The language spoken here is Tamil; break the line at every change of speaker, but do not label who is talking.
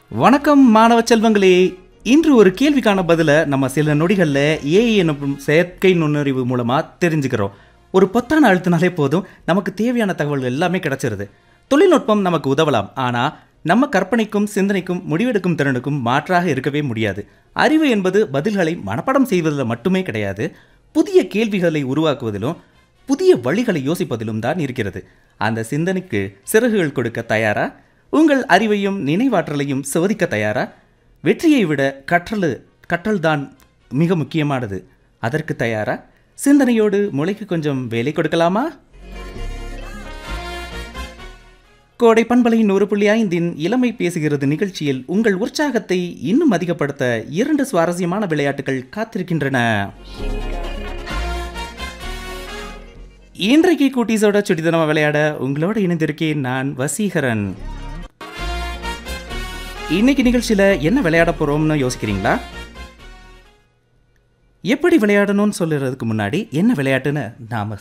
வணக்கம் மாணவ செல்வங்களே இன்று ஒரு கேள்விக்கான பதிலை நம்ம சில நொடிகளில் ஏஐ என்னும் செயற்கை நுண்ணறிவு மூலமாக தெரிஞ்சுக்கிறோம் ஒரு பொத்தான அழுத்தினாலே போதும் நமக்கு தேவையான தகவல்கள் எல்லாமே கிடைச்சிருது தொழில்நுட்பம் நமக்கு உதவலாம் ஆனால் நம்ம கற்பனைக்கும் சிந்தனைக்கும் முடிவெடுக்கும் திறனுக்கும் மாற்றாக இருக்கவே முடியாது அறிவு என்பது பதில்களை மனப்பாடம் செய்வதில் மட்டுமே கிடையாது புதிய கேள்விகளை உருவாக்குவதிலும் புதிய வழிகளை யோசிப்பதிலும் தான் இருக்கிறது அந்த சிந்தனைக்கு சிறகுகள் கொடுக்க தயாரா உங்கள் அறிவையும் நினைவாற்றலையும் சோதிக்க தயாரா வெற்றியை விட கற்றல் கற்றல்தான் மிக முக்கியமானது அதற்கு தயாரா சிந்தனையோடு மூளைக்கு கொஞ்சம் வேலை கொடுக்கலாமா கோடை பண்பலையின் ஒரு புள்ளி ஐந்தின் இளமை பேசுகிறது நிகழ்ச்சியில் உங்கள் உற்சாகத்தை இன்னும் அதிகப்படுத்த இரண்டு சுவாரஸ்யமான விளையாட்டுகள் காத்திருக்கின்றன இன்றைக்கு குட்டீஸோட சுடிதனமா விளையாட உங்களோட இணைந்திருக்கேன் நான் வசீகரன் இன்னைக்கு நிகழ்ச்சியில் என்ன விளையாட போகிறோம்னு யோசிக்கிறீங்களா எப்படி விளையாடணும்னு சொல்லுறதுக்கு முன்னாடி என்ன விளையாட்டுன்னு நாம்